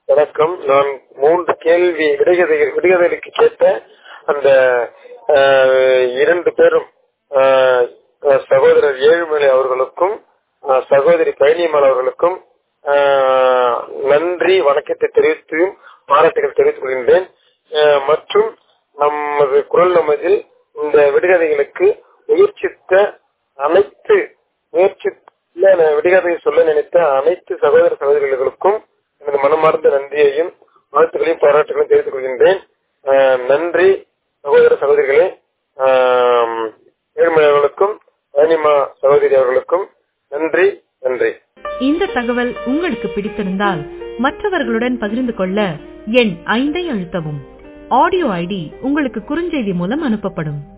வணக்கம் நான் மூன்று கேள்வி விடுகதை விடுகதைகளுக்கு கேட்ட அந்த அஹ், இரண்டு பேரும் அஹ், சகோதரர் ஏழுமலை அவர்களுக்கும் அஹ், சகோதரி பழனியம்மாள் அவர்களுக்கும் அஹ், நன்றி வணக்கத்தை தெரிவித்து பாராட்டுகள் தெரிவித்துக் கொள்கின்றேன் அஹ், மற்றும் நமது குரல் நமதில் இந்த விடுகதைகளுக்கு முயற்சித்த அனைத்து முயற்சி விடுகதையை சொல்ல நினைத்த அனைத்து சகோதர சகோதரிகளுக்கும் எனது மனமார்ந்த நன்றியையும் வாழ்த்துக்களையும் பாராட்டுகளையும் தெரிவித்துக் கொள்கின்றேன் அஹ், நன்றி சகோதர சகோதரிகளே ஆம், ஏழுமலை அவர்களுக்கும் அனிமா சகோதரி அவர்களுக்கும் நன்றி நன்றி இந்த தகவல் உங்களுக்கு பிடித்திருந்தால் மற்றவர்களுடன் பகிர்ந்து கொள்ள எண் ஐந்தை அழுத்தவும் ஆடியோ ஐடி உங்களுக்கு குறுஞ்செய்தி மூலம் அனுப்பப்படும்